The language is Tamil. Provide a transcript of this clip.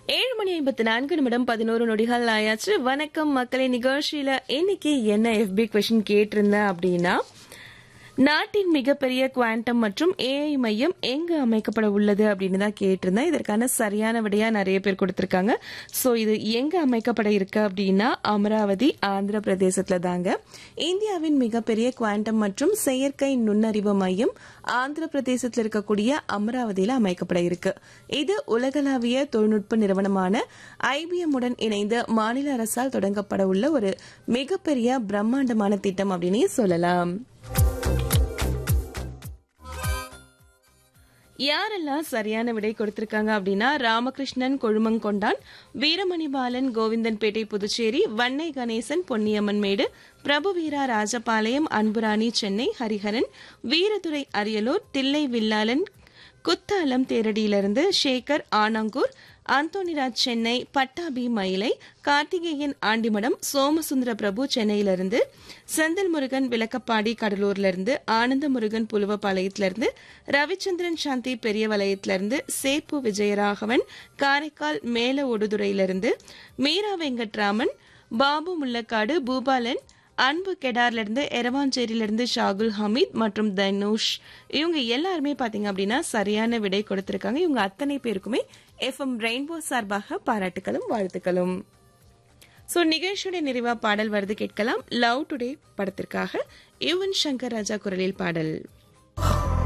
ஏழு மணி ஐம்பத்தி நான்கு நிமிடம் பதினோரு நொடிகள் ஆயாச்சு வணக்கம் மக்களை நிகழ்ச்சியில இன்னைக்கு என்ன எஃபி கொஸ்டின் கேட்டிருந்தேன் அப்படின்னா நாட்டின் மிகப்பெரிய குவாண்டம் மற்றும் ஏஐ மையம் எங்கு அமைக்கப்பட உள்ளது அப்படின்னு தான் கேட்டிருந்தேன் இதற்கான சரியான விடையா நிறைய பேர் கொடுத்திருக்காங்க சோ இது எங்க அமைக்கப்பட இருக்கு அப்படின்னா அமராவதி ஆந்திர பிரதேசத்துல தாங்க இந்தியாவின் மிகப்பெரிய குவாண்டம் மற்றும் செயற்கை நுண்ணறிவு மையம் ஆந்திர பிரதேசத்தில் இருக்கக்கூடிய அமராவதியில அமைக்கப்பட இருக்கு இது உலகளாவிய தொழில்நுட்ப நிறுவனமான ஐபிஎம் உடன் இணைந்து மாநில அரசால் தொடங்கப்பட உள்ள ஒரு மிகப்பெரிய பிரம்மாண்டமான திட்டம் அப்படின்னே சொல்லலாம் யாரெல்லாம் சரியான விடை கொடுத்திருக்காங்க அப்படின்னா ராமகிருஷ்ணன் கொழுமங்கொண்டான் வீரமணிபாலன் கோவிந்தன்பேட்டை புதுச்சேரி வன்னை கணேசன் பொன்னியம்மன் மேடு பிரபுவீரா ராஜபாளையம் அன்புராணி சென்னை ஹரிஹரன் வீரதுரை அரியலூர் தில்லை வில்லாளன் குத்தாலம் தேரடியிலிருந்து சேகர் ஆனங்கூர் அந்தோனிராஜ் சென்னை பட்டாபி மயிலை கார்த்திகேயன் ஆண்டிமடம் சோமசுந்தர பிரபு சென்னையிலிருந்து செந்தில் முருகன் விளக்கப்பாடி கடலூர்லேருந்து ஆனந்த முருகன் புலுவப்பாளையத்திலிருந்து ரவிச்சந்திரன் சாந்தி பெரியவலயத்திலிருந்து சேப்பு விஜயராகவன் காரைக்கால் மேல ஒடுதுறையிலிருந்து மீரா வெங்கட்ராமன் பாபு முள்ளக்காடு பூபாலன் அன்பு கெடார்ல இருந்து எரவாஞ்சேரியில இருந்து ஷாகுல் ஹமீத் மற்றும் தனுஷ் இவங்க எல்லாருமே பாத்தீங்க அப்படின்னா சரியான விடை கொடுத்திருக்காங்க இவங்க அத்தனை பேருக்குமே எஃப்எம் ரெயின்போ சார்பாக பாராட்டுகளும் வாழ்த்துக்களும் சோ நிகழ்ச்சியுடைய நிறைவா பாடல் வருது கேட்கலாம் லவ் டுடே படத்திற்காக யுவன் சங்கர் ராஜா குரலில் பாடல்